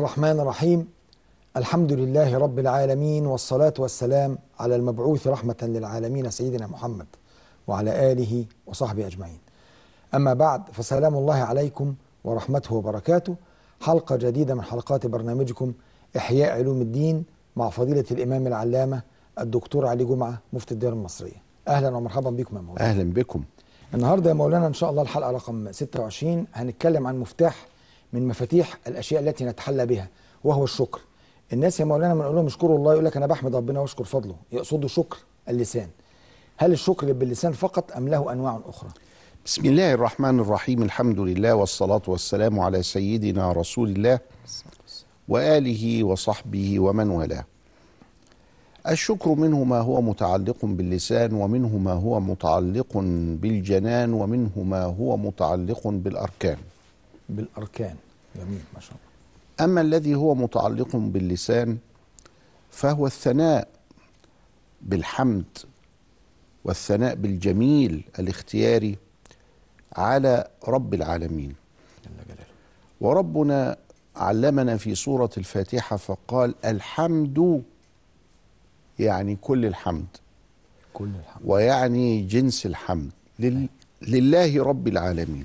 الرحمن الرحيم الحمد لله رب العالمين والصلاة والسلام على المبعوث رحمة للعالمين سيدنا محمد وعلى آله وصحبه أجمعين أما بعد فسلام الله عليكم ورحمته وبركاته حلقة جديدة من حلقات برنامجكم إحياء علوم الدين مع فضيلة الإمام العلامة الدكتور علي جمعة مفتي الديار المصرية أهلا ومرحبا بكم يا مولانا اهلا بكم النهارده يا مولانا ان شاء الله الحلقه رقم 26 هنتكلم عن مفتاح من مفاتيح الاشياء التي نتحلى بها وهو الشكر. الناس يا مولانا لما نقول لهم اشكروا الله يقول لك انا بحمد ربنا واشكر فضله، يقصدوا شكر اللسان. هل الشكر باللسان فقط ام له انواع اخرى؟ بسم الله الرحمن الرحيم الحمد لله والصلاة والسلام على سيدنا رسول الله وآله وصحبه ومن والاه الشكر منه ما هو متعلق باللسان ومنه ما هو متعلق بالجنان ومنه ما هو متعلق بالأركان بالاركان. جميل ما شاء الله. أما الذي هو متعلق باللسان فهو الثناء بالحمد والثناء بالجميل الاختياري على رب العالمين جل جلاله. وربنا علمنا في سورة الفاتحة فقال الحمد يعني كل الحمد كل الحمد. ويعني جنس الحمد لل لله رب العالمين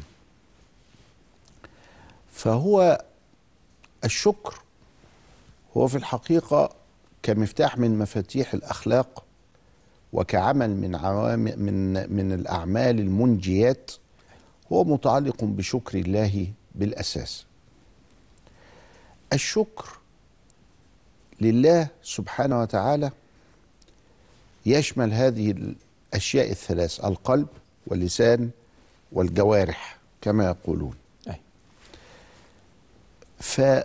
فهو الشكر هو في الحقيقة كمفتاح من مفاتيح الأخلاق وكعمل من عوامل من من الأعمال المنجيات هو متعلق بشكر الله بالأساس الشكر لله سبحانه وتعالى يشمل هذه الأشياء الثلاث القلب واللسان والجوارح كما يقولون أي. ف آه،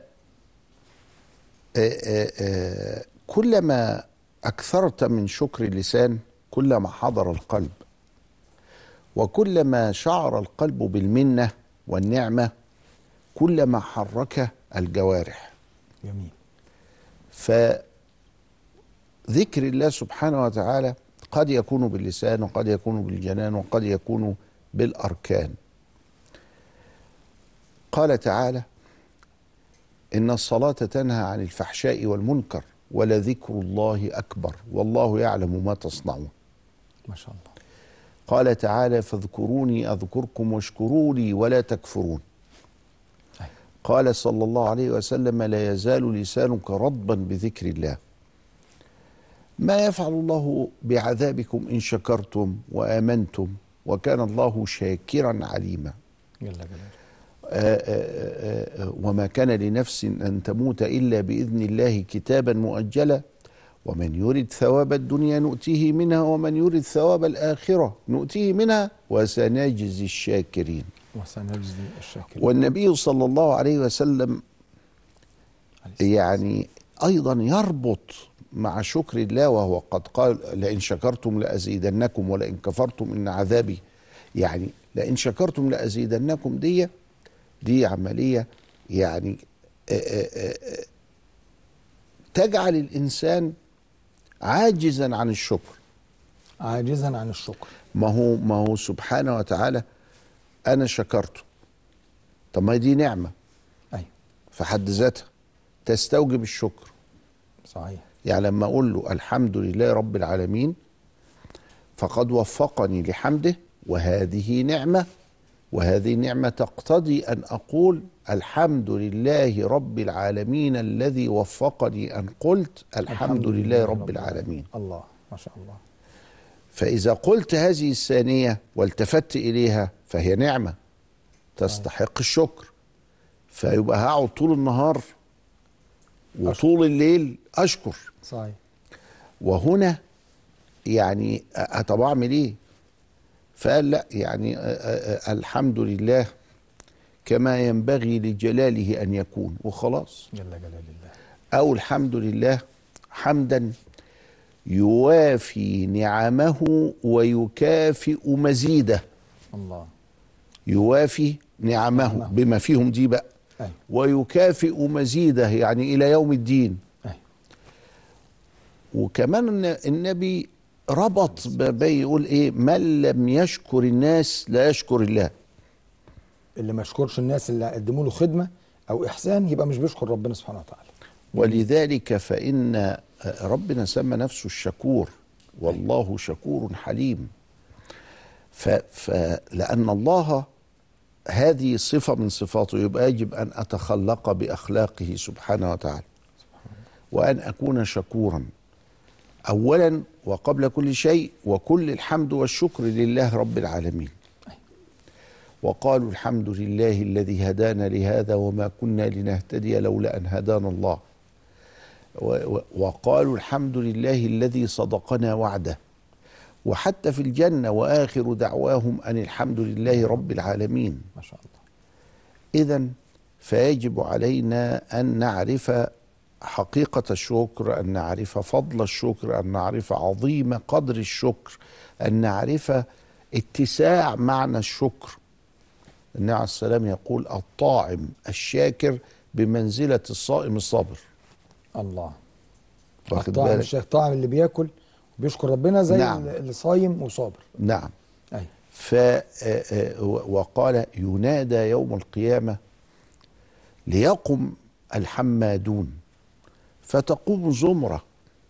آه، آه، كلما أكثرت من شكر اللسان كلما حضر القلب وكلما شعر القلب بالمنة والنعمة كلما حرك الجوارح جميل. فذكر الله سبحانه وتعالى قد يكون باللسان وقد يكون بالجنان وقد يكون بالاركان قال تعالى ان الصلاه تنهى عن الفحشاء والمنكر ولذكر الله اكبر والله يعلم ما تصنعون ما شاء الله. قال تعالى فاذكروني اذكركم واشكروا لي ولا تكفرون أي. قال صلى الله عليه وسلم لا يزال لسانك رطبا بذكر الله ما يفعل الله بعذابكم ان شكرتم وامنتم وكان الله شاكرا عليما جل جلاله. آه، آه، آه، وما كان لنفس ان تموت الا باذن الله كتابا مؤجلا ومن يرد ثواب الدنيا نؤتيه منها ومن يرد ثواب الاخره نؤتيه منها وسنجزي الشاكرين وسنجزي الشاكرين. والنبي صلى الله عليه وسلم عليه الصلاة يعني ايضا يربط مع شكر الله وهو قد قال لئن شكرتم لازيدنكم ولئن كفرتم ان عذابي يعني لئن شكرتم لازيدنكم دي دي عمليه يعني آه، آه، آه، تجعل الانسان عاجزا عن الشكر عاجزا عن الشكر. ما هو ما هو سبحانه وتعالى انا شكرته طب ما هي دي نعمه أي. في حد ذاتها تستوجب الشكر صحيح. يعني لما اقول له الحمد لله رب العالمين فقد وفقني لحمده وهذه نعمه وهذه نعمه تقتضي ان اقول الحمد لله رب العالمين الذي وفقني ان قلت الحمد لله رب العالمين الله ما شاء الله. فاذا قلت هذه الثانيه والتفت اليها فهي نعمه تستحق الشكر فيبقى هقعد طول النهار وطول الليل اشكر صحيح. وهنا يعني أ- طب اعمل ايه فقال لا يعني أ- أ- أ- الحمد لله كما ينبغي لجلاله ان يكون وخلاص جل جلال الله. او الحمد لله حمدا يوافي نعمه ويكافئ مزيده الله. يوافي نعمه نعمه. بما فيهم دي بقى أي. ويكافئ مزيده يعني الى يوم الدين أي. وكمان الن- النبي ربط بين يقول ايه من لم يشكر الناس لا يشكر الله اللي ما يشكرش الناس اللي قدموا له خدمه او احسان يبقى مش بيشكر ربنا سبحانه وتعالى ولذلك فإن ربنا سمى نفسه الشكور والله شكور حليم ف فلأن الله هذه صفة من صفاته يبقى يجب أن أتخلق بأخلاقه سبحانه وتعالى وأن أكون شكورا أولا وقبل كل شيء وكل الحمد والشكر لله رب العالمين وقالوا الحمد لله الذي هدانا لهذا وما كنا لنهتدي لولا أن هدانا الله و- و- وقالوا الحمد لله الذي صدقنا وعده وحتى في الجنة وآخر دعواهم أن الحمد لله رب العالمين ما شاء الله إذا فيجب علينا أن نعرف حقيقة الشكر أن نعرف فضل الشكر أن نعرف عظيم قدر الشكر أن نعرف اتساع معنى الشكر النبي عليه السلام يقول الطاعم الشاكر بمنزلة الصائم الصابر الله واخد الطاعم بالك الشيخ طاعم اللي بياكل وبيشكر ربنا زي نعم. اللي صايم وصابر نعم ايوه ف آه، آه، وقال ينادى يوم القيامة ليقم الحمادون فتقوم زمرة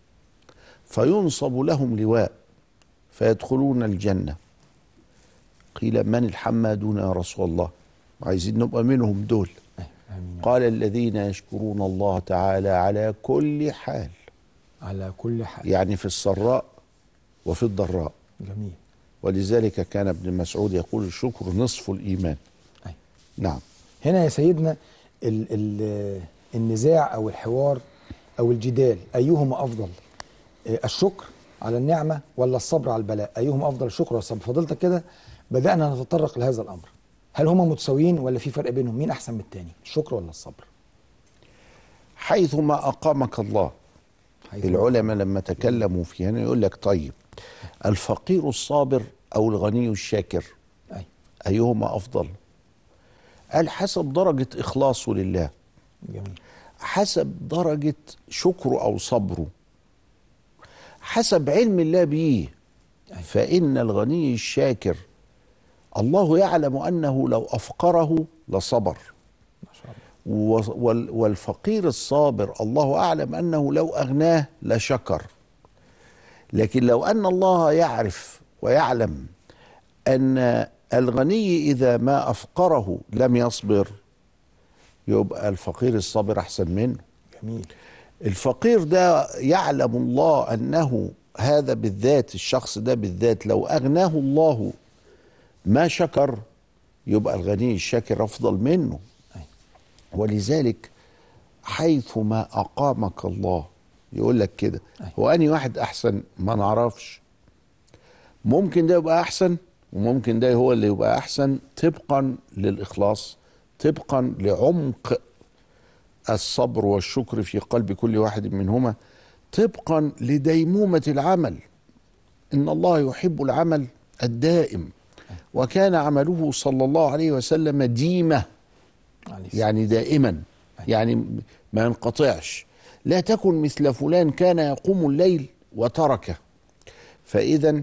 فينصب لهم لواء فيدخلون الجنة قيل من الحمادون يا رسول الله عايزين نبقى منهم دول أيوة. امين قال الذين يشكرون الله تعالى على كل حال على كل حال يعني في السراء وفي الضراء جميل ولذلك كان ابن مسعود يقول الشكر نصف الإيمان أيوة. نعم هنا يا سيدنا ال ال النزاع او الحوار او الجدال ايهما افضل آه، الشكر على النعمه ولا الصبر على البلاء ايهما افضل الشكر ولا الصبر فضلتك كده بدانا نتطرق لهذا الامر هل هما متساويين ولا في فرق بينهم مين احسن من التاني الشكر ولا الصبر حيثما أقامك الله حيث العلماء لما تكلموا في هنا يقول لك طيب الفقير الصابر أو الغني الشاكر أي. أيهما أفضل قال حسب درجة إخلاصه لله جميل حسب درجة شكره أو صبره حسب علم الله بيه أي. فإن الغني الشاكر الله يعلم أنه لو أفقره لصبر ما شاء الله و- وال- والفقير الصابر الله أعلم أنه لو أغناه لشكر لكن لو أن الله يعرف ويعلم أن الغني إذا ما أفقره لم يصبر يبقى الفقير الصابر أحسن منه جميل الفقير ده يعلم الله انه هذا بالذات الشخص ده بالذات لو اغناه الله ما شكر يبقى الغني الشاكر افضل منه أي. ولذلك حيث ما اقامك الله يقول لك كده أي. هو اني واحد احسن ما نعرفش ممكن ده يبقى احسن وممكن ده هو اللي يبقى احسن طبقا للاخلاص طبقا لعمق الصبر والشكر في قلب كل واحد منهما طبقا لديمومه العمل ان الله يحب العمل الدائم وكان عمله صلى الله عليه وسلم ديمه عليه السلام. يعني دائما يعني ما ينقطعش لا تكن مثل فلان كان يقوم الليل وتركه فاذا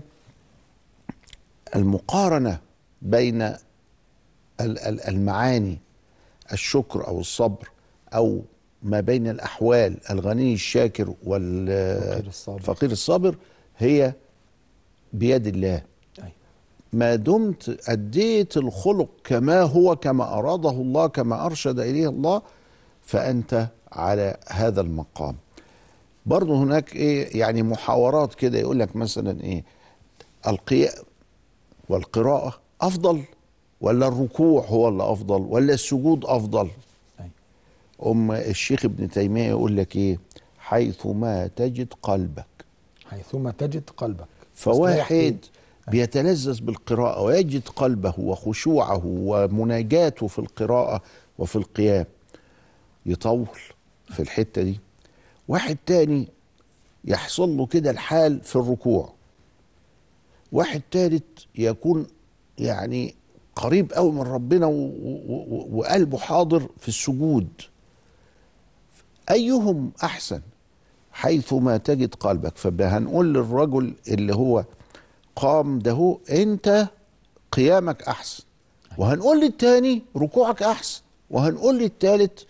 المقارنه بين ال- ال- المعاني الشكر او الصبر او ما بين الاحوال الغني الشاكر الفقير الصابر. والفقير الصابر هي بيد الله أي. ما دمت أديت الخلق كما هو كما أراده الله كما أرشد إليه الله فأنت على هذا المقام برضه هناك إيه يعني محاورات كده يقول لك مثلا إيه القيام والقراءة أفضل ولا الركوع هو اللي أفضل ولا السجود أفضل أي. أم الشيخ ابن تيمية يقول لك إيه حيث ما تجد قلبك حيثما تجد قلبك فواحد بيتلذذ بالقراءة ويجد قلبه وخشوعه ومناجاته في القراءة وفي القيام يطول في الحتة دي واحد تاني يحصل له كده الحال في الركوع واحد تالت يكون يعني قريب قوي من ربنا و- و- و- وقلبه حاضر في السجود أيهم أحسن حيث ما تجد قلبك فهنقول للرجل اللي هو قام ده هو انت قيامك احسن وهنقول للتاني ركوعك احسن وهنقول للتالت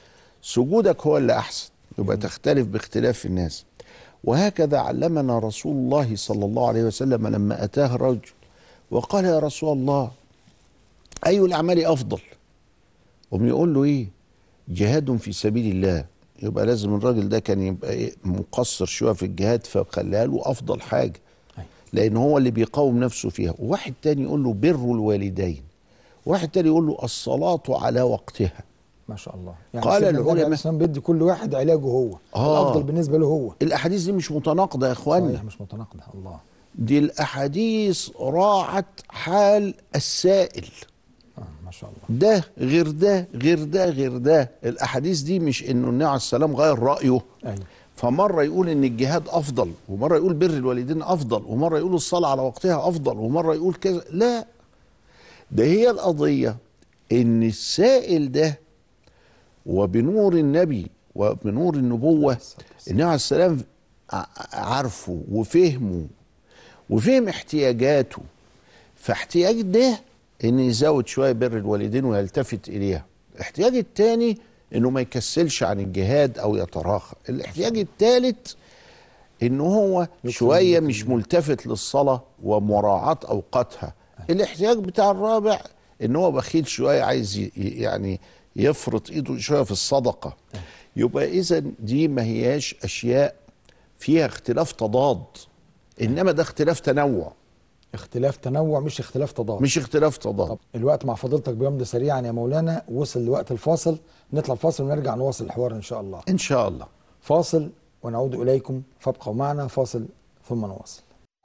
سجودك هو اللي احسن يبقى تختلف باختلاف الناس وهكذا علمنا رسول الله صلى الله عليه وسلم لما اتاه رجل وقال يا رسول الله اي الاعمال افضل قوم يقول له ايه جهاد في سبيل الله يبقى لازم الراجل ده كان يبقى إيه مقصر شويه في الجهاد فخليها له افضل حاجه أيوة. لان هو اللي بيقاوم نفسه فيها وواحد تاني يقول له بر الوالدين واحد تاني يقول له الصلاه على وقتها ما شاء الله يعني قال سيدنا النبي العلماء- عليه الصلاة والسلام بيدي كل واحد علاجه هو آه. الافضل بالنسبه له هو الاحاديث دي مش متناقضه يا اخواني صحيح مش متناقضه الله دي الاحاديث راعت حال السائل آه ما شاء الله ده غير ده غير ده غير ده الاحاديث دي مش انه النبي عليه السلام غير رايه ايوه فمره يقول ان الجهاد افضل ومره يقول بر الوالدين افضل ومره يقول الصلاه على وقتها افضل ومره يقول كذا لا ده هي القضيه ان السائل ده وبنور النبي وبنور النبوه النبي عليه السلام ع- عارفه وفهمه وفهم احتياجاته فاحتياج ده ان يزود شويه بر الوالدين ويلتفت اليها الاحتياج الثاني انه ما يكسلش عن الجهاد او يتراخى الاحتياج الثالث ان هو شويه مش ملتفت للصلاه ومراعاه اوقاتها الاحتياج بتاع الرابع ان هو بخيل شويه عايز ي- ي- يعني يفرط ايده شويه في الصدقه يبقى اذا دي ما هياش اشياء فيها اختلاف تضاد انما ده اختلاف تنوع اختلاف تنوع مش اختلاف تضاد مش اختلاف تضاد طب الوقت مع فضيلتك بيمضي سريعا يا مولانا وصل لوقت الفاصل نطلع فاصل ونرجع نواصل الحوار ان شاء الله ان شاء الله فاصل ونعود اليكم فابقوا معنا فاصل ثم نواصل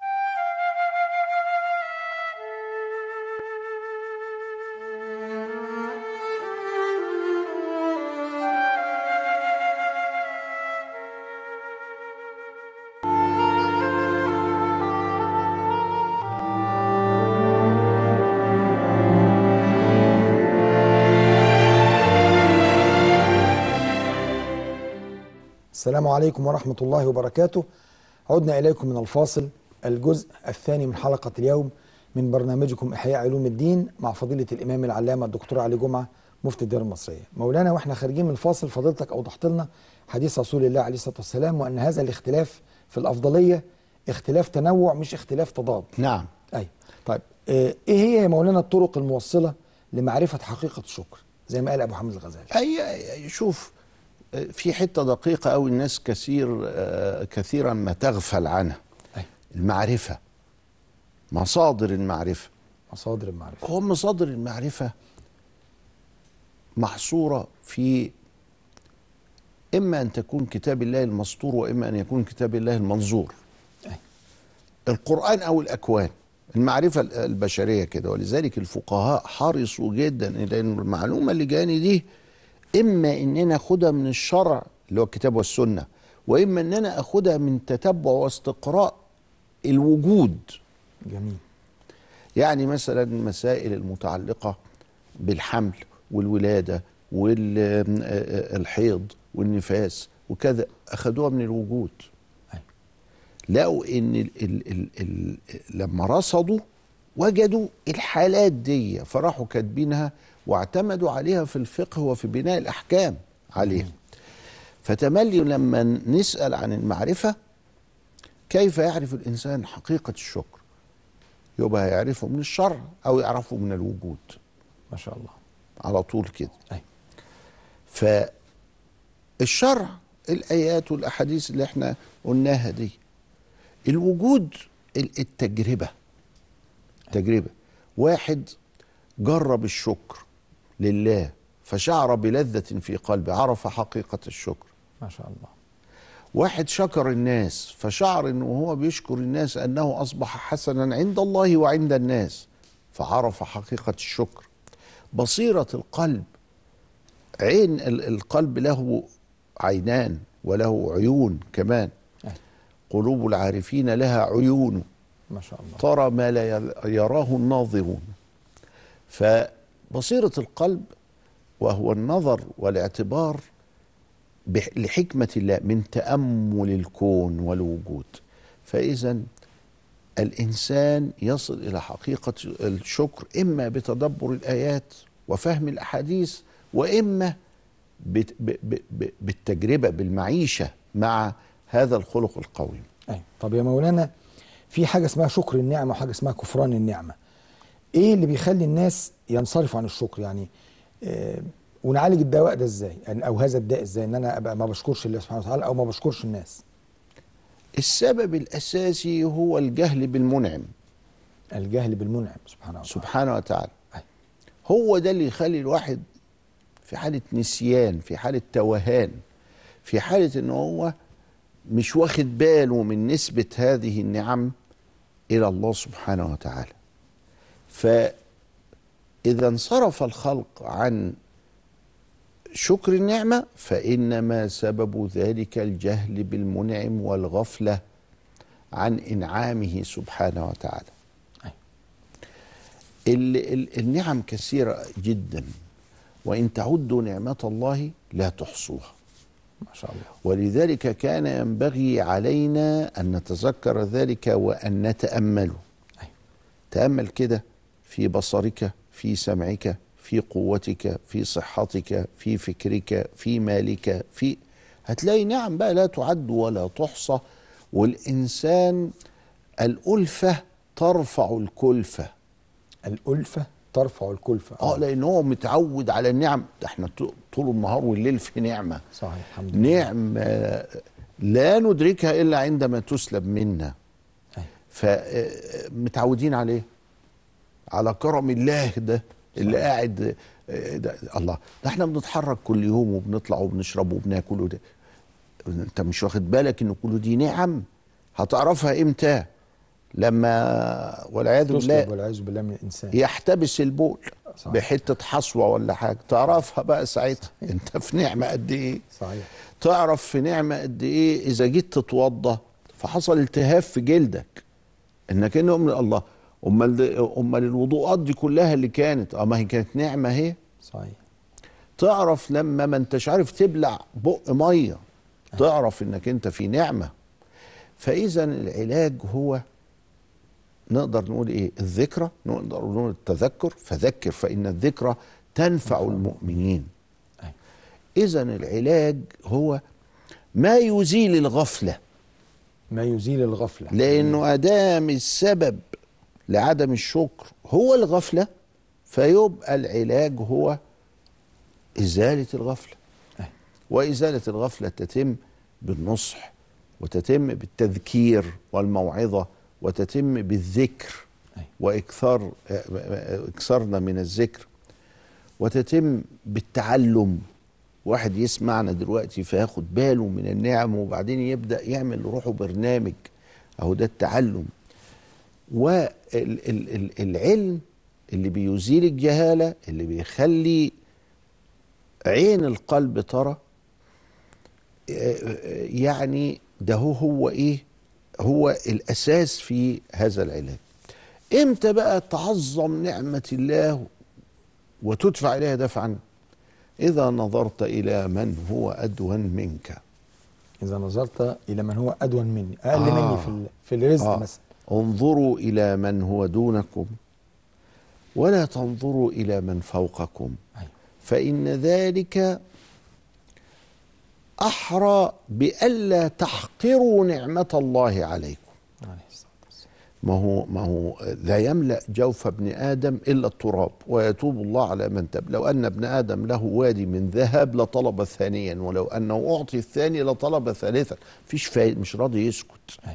السلام عليكم ورحمة الله وبركاته عدنا إليكم من الفاصل الجزء الثاني من حلقة اليوم من برنامجكم إحياء علوم الدين مع فضيلة الإمام العلامة الدكتور علي جمعة مفتي الديار المصرية مولانا وإحنا خارجين من الفاصل فضيلتك أوضحت لنا حديث رسول الله عليه الصلاة والسلام وأن هذا الاختلاف في الأفضلية اختلاف تنوع مش اختلاف تضاد نعم أي طيب آه، إيه هي يا مولانا الطرق الموصلة لمعرفة حقيقة الشكر زي ما قال أبو حامد الغزالي اي أي- شوف آه، في حته دقيقه قوي الناس كثير آه، كثيرا ما تغفل عنها أي المعرفه مصادر المعرفه مصادر المعرفة هو مصادر المعرفه محصوره في اما ان تكون كتاب الله المسطور واما ان يكون كتاب الله المنظور أي. القران او الاكوان المعرفه البشريه كده ولذلك الفقهاء حرصوا جدا الى ان المعلومه اللي جاني دي اما ان انا اخدها من الشرع اللي هو الكتاب والسنه واما ان انا اخدها من تتبع واستقراء الوجود جميل يعني مثلا المسائل المتعلقة بالحمل والولادة والحيض والنفاس وكذا أخذوها من الوجود أي. لقوا إن ال ال ال ال لما رصدوا وجدوا الحالات دي فراحوا كاتبينها واعتمدوا عليها في الفقه وفي بناء الأحكام عليها فتملي لما نسأل عن المعرفة كيف يعرف الإنسان حقيقة الشكر يبقى يعرفه من الشرع او يعرفه من الوجود ما شاء الله على طول كده أي. فالشرع الايات والاحاديث اللي احنا قلناها دي الوجود ال- التجربه تجربه واحد جرب الشكر لله فشعر بلذة في قلبه عرف حقيقة الشكر ما شاء الله واحد شكر الناس فشعر انه هو بيشكر الناس انه اصبح حسنا عند الله وعند الناس فعرف حقيقه الشكر بصيره القلب عين ال- القلب له عينان وله عيون كمان أي. قلوب العارفين لها عيون ما شاء الله ترى ما لا يل- يراه الناظرون فبصيرة القلب وهو النظر والاعتبار بح- لحكمة الله من تأمل الكون والوجود فإذا الإنسان يصل إلى حقيقة الشكر إما بتدبر الآيات وفهم الأحاديث وإما بت- ب- ب- ب- بالتجربه بالمعيشه مع هذا الخلق القويم أيوة. طب يا مولانا في حاجه اسمها شكر النعمه وحاجه اسمها كفران النعمه ايه اللي بيخلي الناس ينصرفوا عن الشكر يعني آه ونعالج الدواء ده ازاي يعني او هذا الداء ازاي ان انا ابقى ما بشكرش الله سبحانه وتعالى او ما بشكرش الناس السبب الاساسي هو الجهل بالمنعم الجهل بالمنعم سبحانه وتعالى سبحانه وتعالى أيوة. هو ده اللي يخلي الواحد في حالة نسيان في حالة توهان في حالة ان هو مش واخد باله من نسبة هذه النعم إلى الله سبحانه وتعالى فإذا انصرف الخلق عن شكر النعمة فإنما سبب ذلك الجهل بالمنعم والغفلة عن إنعامه سبحانه وتعالى ال ال النعم كثيرة جدا وإن تعدوا نعمة الله لا تحصوها ما شاء الله ولذلك كان ينبغي علينا أن نتذكر ذلك وأن نتأمله أيوة. تأمل كده في بصرك في سمعك في قوتك في صحتك في فكرك في مالك في هتلاقي نعم بقى لا تعد ولا تحصى والإنسان الألفة ترفع الكلفة الألفة ترفع الكلفة اه لان هو متعود على النعم ده احنا ط- طول النهار والليل في نعمه صحيح الحمد لله نعم آه، لا ندركها الا عندما تسلب منا أيوة. فمتعودين عليه على كرم الله ده اللي قاعد آه، ده الله ده احنا بنتحرك كل يوم وبنطلع وبنشرب وبناكل وده انت مش واخد بالك ان كل دي نعم هتعرفها امتى لما والعياذ بالله تسلب والعياذ بالله من الإنسان يحتبس البول صحيح. بحته حصوه ولا حاجه تعرفها بقى ساعتها انت في نعمه قد ايه صحيح تعرف في نعمه قد ايه اذا جيت تتوضى فحصل التهاب في جلدك انك انه من الله امال ده- امال الوضوءات دي كلها اللي كانت اه ما هي كانت نعمه اهي صحيح تعرف لما ما انتش عارف تبلع بق ميه تعرف انك انت في نعمه فاذا العلاج هو نقدر نقول ايه الذكرى نقدر نقول التذكر فذكر فان الذكرى تنفع المؤمنين أيوة. اذا العلاج هو ما يزيل الغفله ما يزيل الغفلة لانه ادام السبب لعدم الشكر هو الغفله فيبقى العلاج هو ازاله الغفله أيوة. وازاله الغفله تتم بالنصح وتتم بالتذكير والموعظه وتتم بالذكر أيوة. واكثار اكثرنا من الذكر وتتم بالتعلم واحد يسمعنا دلوقتي فياخد باله من النعم وبعدين يبدا يعمل لروحه برنامج اهو ده التعلم والعلم اللي بيزيل الجهاله اللي بيخلي عين القلب ترى يعني ده هو هو ايه هو الاساس في هذا العلاج امتى بقى تعظم نعمه الله وتدفع اليها دفعا اذا نظرت الى من هو ادون منك إذا نظرت إلى من هو أدون مني أقل آه. مني في ال- في الرزق آه. مثلا انظروا الى من هو دونكم ولا تنظروا الى من فوقكم أيوة. فان ذلك احرى بالا تحقروا نعمه الله عليكم عليه الصلاة والسلام. ما هو ما هو لا يملا جوف ابن ادم الا التراب ويتوب الله على من تاب لو ان ابن ادم له وادي من ذهب لطلب ثانيا ولو انه اعطي الثاني لطلب ثالثا فيش فايد مش راضي يسكت أيوة.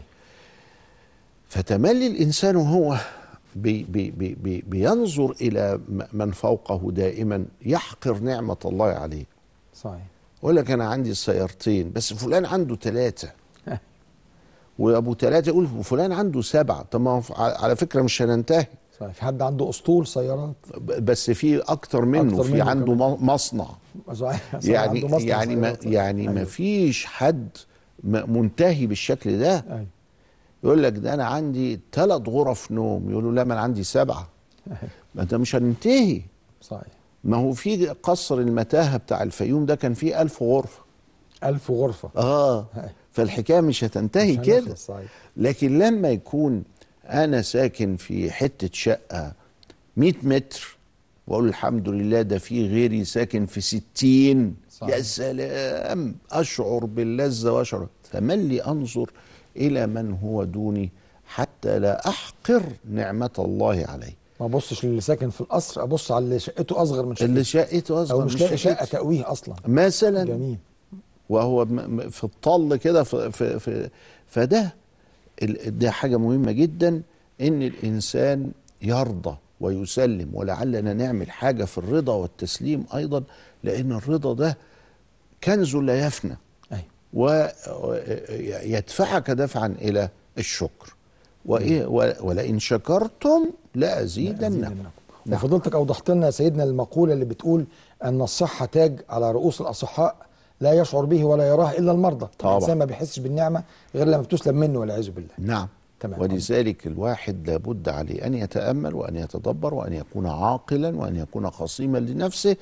فتملي الانسان وهو بي بي بي بي بينظر الى م- من فوقه دائما يحقر نعمه الله عليه صحيح يقول لك انا عندي سيارتين بس فلان عنده ثلاثه وابو ثلاثه يقول فلان عنده سبعه طب ما هو ف- على فكره مش هننتهي صحيح في حد عنده أسطول سيارات ب- بس في اكتر منه أكتر في منه عنده كمان. م- مصنع صحيح صحيح، يعني عنده مصنع يعني ما سيارات. يعني ما أيوة. فيش حد م- منتهي بالشكل ده أيوة. يقول لك ده انا عندي ثلاث غرف نوم يقولوا لا ما انا عندي سبعه أيوة. ما انت مش هننتهي صحيح ما هو في قصر المتاهه بتاع الفيوم ده كان فيه ألف غرفه ألف غرفة اه أيوة. فالحكايه مش هتنتهي مش كده هنخلص، صحيح لكن لما يكون انا ساكن في حته شقه 100 متر واقول الحمد لله ده في غيري ساكن في 60 صحيح. يا سلام اشعر باللذه واشعر فمن لي انظر الى من هو دوني حتى لا احقر نعمه الله علي ما ابصش للي ساكن في القصر ابص على اللي شقته اصغر من شقتي اللي شقته اصغر او مش من لاقي شقه شقتي. تقويه اصلا مثلا جميل وهو م- م- في الطل كده في, في, في فده ال- ده حاجه مهمه جدا ان الانسان يرضى ويسلم ولعلنا نعمل حاجه في الرضا والتسليم ايضا لان الرضا ده كنز لا يفنى ايوه ويدفعك دفعا الى الشكر وإيه و- ولئن شكرتم لازيدنكم لأزيدنكم. نعم. وفضلتك اوضحت لنا يا سيدنا المقوله اللي بتقول ان الصحه تاج على رؤوس الاصحاء لا يشعر به ولا يراه الا المرضى طبعا. الانسان ما بيحسش بالنعمه غير لما بتسلب منه والعياذ بالله نعم تمام. ولذلك الواحد لابد عليه ان يتامل وان يتدبر وان يكون عاقلا وان يكون خصيما لنفسه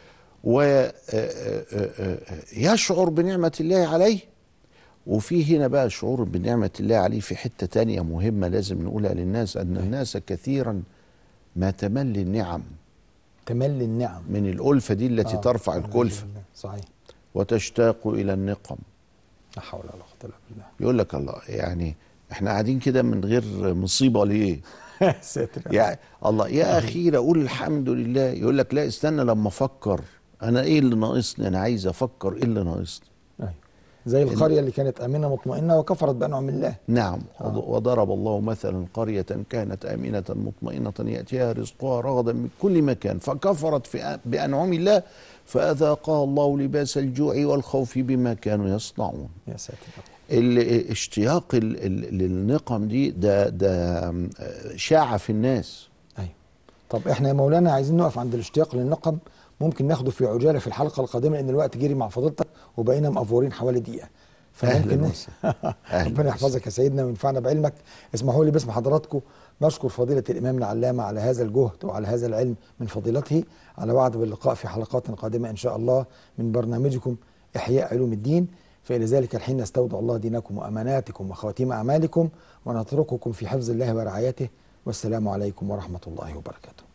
ويشعر بنعمه الله عليه وفي هنا بقى شعور بنعمه الله عليه في حته تانية مهمه لازم نقولها للناس ان الناس كثيرا ما تمل النعم تملي النعم من الالفه دي التي آه، ترفع والعياذ الكلفه بالله. صحيح وتشتاق الى النقم لا حول ولا قوه الا بالله يقول لك الله يعني احنا قاعدين كده من غير مصيبه ليه يا ساتر يا الله يا اخي اقول الحمد لله يقول لك لا استنى لما افكر انا ايه اللي ناقصني انا عايز افكر ايه اللي ناقصني أيوة. زي القريه اللي كانت امنه مطمئنه وكفرت بانعم الله نعم آه. وضرب الله مثلا قرية كانت آمنة مطمئنة يأتيها رزقها رغدا من كل مكان فكفرت في بأنعم الله فأذاقها الله لباس الجوع والخوف بما كانوا يصنعون يا ساتر الاشتياق ال- ال- للنقم دي ده ده شاع في الناس ايوه طب احنا يا مولانا عايزين نقف عند الاشتياق للنقم ممكن ناخده في عجاله في الحلقه القادمه لان الوقت جري مع فضيلتك وبقينا مقفورين حوالي دقيقه أهلاً ن- وسهلاً. أهلاً ربنا يحفظك يا سيدنا وينفعنا بعلمك اسمحوا لي باسم حضراتكم نشكر فضيله الامام العلامه على هذا الجهد وعلى هذا العلم من فضيلته على وعد باللقاء في حلقات قادمه ان شاء الله من برنامجكم احياء علوم الدين فإلى ذلك الحين نستودع الله دينكم وأماناتكم وخواتيم أعمالكم ونترككم في حفظ الله ورعايته والسلام عليكم ورحمة الله وبركاته